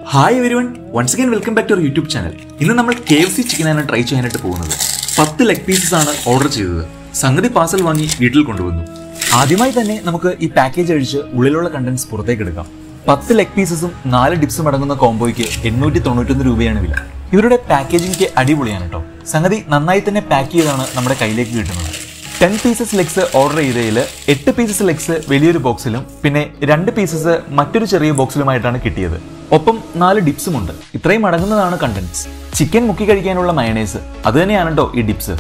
hi everyone once again welcome back to YouTube channel ഇന്ന് നമ്മൾ K F C ചിക്കനാണ് try ചെയ്യാനായിട്ട് പോകുന്നത് പത്ത് ലെഗ് പീസസ് ആണ് ഓർഡർ ചെയ്തത് സംഗതി പാർസൽ വാങ്ങി വീട്ടിൽ കൊണ്ടുവന്നു ആദ്യമായി തന്നെ നമുക്ക് ഈ പാക്കേജ് അഴിച്ച് ഉള്ളിലുള്ള കണ്ടന്റ്സ് പുറത്തേക്ക് എടുക്കാം പത്ത് ലെഗ് പീസസും നാല് ഡിപ്സും അടങ്ങുന്ന കോംബോയ്ക്ക് എണ്ണൂറ്റി തൊണ്ണൂറ്റൊന്ന് രൂപയാണ് വില ഇവരുടെ പാക്കേജിംഗ് അടിപൊളിയാണ് കേട്ടോ സംഗതി നന്നായി തന്നെ പാക്ക് ചെയ്താണ് നമ്മുടെ കയ്യിലേക്ക് കിട്ടുന്നത് ടെൻ പീസസ് ലെഗ്സ് ഓർഡർ ചെയ്തതിൽ എട്ട് പീസസ് ലെഗ്സ് വലിയൊരു ബോക്സിലും പിന്നെ രണ്ട് പീസസ് മറ്റൊരു ചെറിയ ബോക്സിലുമായിട്ടാണ് കിട്ടിയത് ഒപ്പം നാല് ഡിപ്സും ഉണ്ട് ഇത്രയും അടങ്ങുന്നതാണ് കണ്ടന്റ്സ് ചിക്കൻ മുക്കി കഴിക്കാനുള്ള മയണൈസ് അത് തന്നെയാണ് കേട്ടോ ഈ ഡിപ്സ്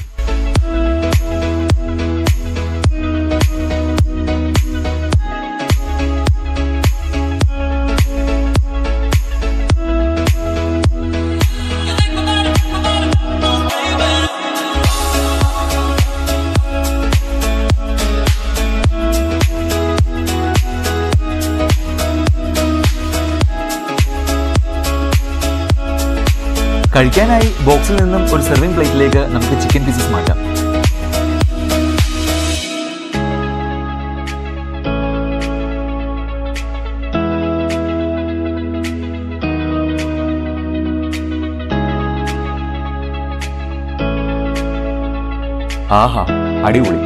കഴിക്കാനായി ബോക്സിൽ നിന്നും ഒരു സെർവിംഗ് പ്ലേറ്റിലേക്ക് നമുക്ക് ചിക്കൻ പീസസ് മാറ്റാം ആഹാ അടിപൊളി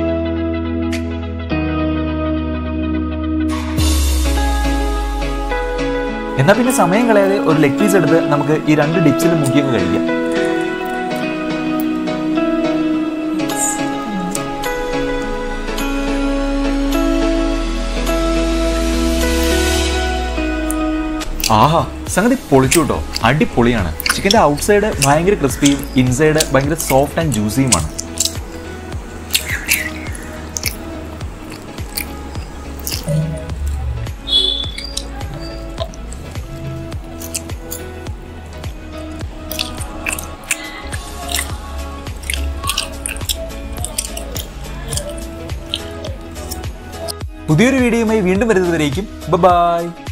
എന്നാ പിന്നെ സമയം കളയാതെ ഒരു ലെഗ് പീസ് എടുത്ത് നമുക്ക് ഈ രണ്ട് ഡിപ്സിൽ മുക്കിയൊക്കെ കഴിക്കാം ആഹാ സംഗതി പൊളിച്ചു കേട്ടോ അടിപൊളിയാണ് ചിക്കൻ്റെ ഔട്ട് സൈഡ് ഭയങ്കര ക്രിസ്പിയും ഇൻസൈഡ് ഭയങ്കര സോഫ്റ്റ് ആൻഡ് ജ്യൂസിയുമാണ് പുതിയൊരു വീഡിയോയുമായി വീണ്ടും വരുന്നതുവരേക്കും ബൈ